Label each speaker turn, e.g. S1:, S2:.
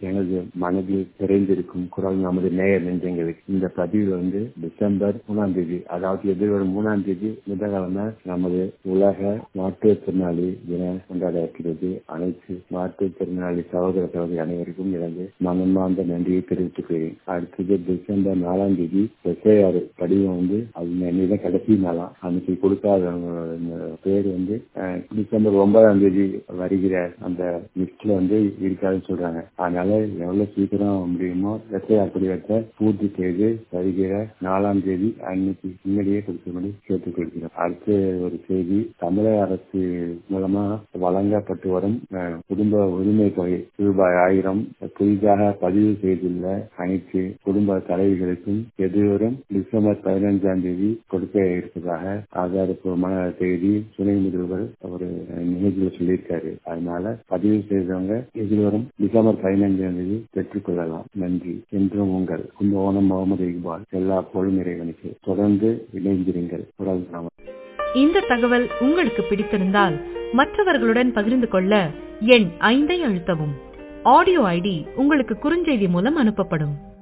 S1: எனது மனதில் நிறைந்திருக்கும் குரல் நமது நேயர் நெஞ்சங்களுக்கு இந்த பதிவு வந்து டிசம்பர் மூணாம் தேதி அதாவது எதிர்வரும் மூணாம் தேதி முதல்கிழமை நமது உலக மாற்றுத்திறனாளி தின கொண்டாட இருக்கிறது அனைத்து மாற்றுத்திறனாளி சகோதர சகோதரி அனைவருக்கும் எனது மனமார்ந்த நன்றியை தெரிவித்துக் கொள்கிறேன் அடுத்தது டிசம்பர் நாலாம் தேதி எஸ்ஐஆர் படிவம் வந்து அது இன்னைக்கு கடைசி நாளாம் அன்னைக்கு கொடுக்காதவங்க பேர் வந்து அஹ், டிசம்பர் ஒன்பதாம் தேதி வருகிற அந்த லிஸ்ட்ல வந்து இருக்காதுன்னு சொல்றாங்க அதனால எவ்வளவு சீக்கிரம் முடியுமோ எஸ்ஐஆர் படிவத்தை பூர்த்தி செய்து வருகிற நாலாம் தேதி அன்னைக்கு முன்னாடியே கொடுக்கும்படி கேட்டுக் கொள்கிறோம் அடுத்து ஒரு செய்தி தமிழக அரசு மூலமா வழங்கப்பட்டு வரும் அஹ், குடும்ப உரிமை தொகை ரூபாய் ஆயிரம் புதிதாக பதிவு செய்துள்ள அனைத்து குடும்ப தலைவிகளுக்கும் எதிர்வரும் டிசம்பர் பதினைஞ்சாம் தேதி கொடுக்க இருப்பதாக ஆதாரப்பூர்வமான செய்தி துணை முதல்வர் ஒரு நிகழ்ச்சியில் சொல்லியிருக்காரு அதனால பதிவு செய்தவங்க எதிர்வரும் டிசம்பர் பதினைஞ்சாம் தேதி பெற்றுக் கொள்ளலாம் நன்றி என்றும் உங்கள் கும்பகோணம் முகமது இக்பால் எல்லா பொருள் இறைவனுக்கு தொடர்ந்து இணைந்திருங்கள் குரல் நாம
S2: இந்த தகவல் உங்களுக்கு பிடித்திருந்தால் மற்றவர்களுடன் பகிர்ந்து கொள்ள எண் ஐந்தை அழுத்தவும் ஆடியோ ஐடி உங்களுக்கு குறுஞ்செய்தி மூலம் அனுப்பப்படும்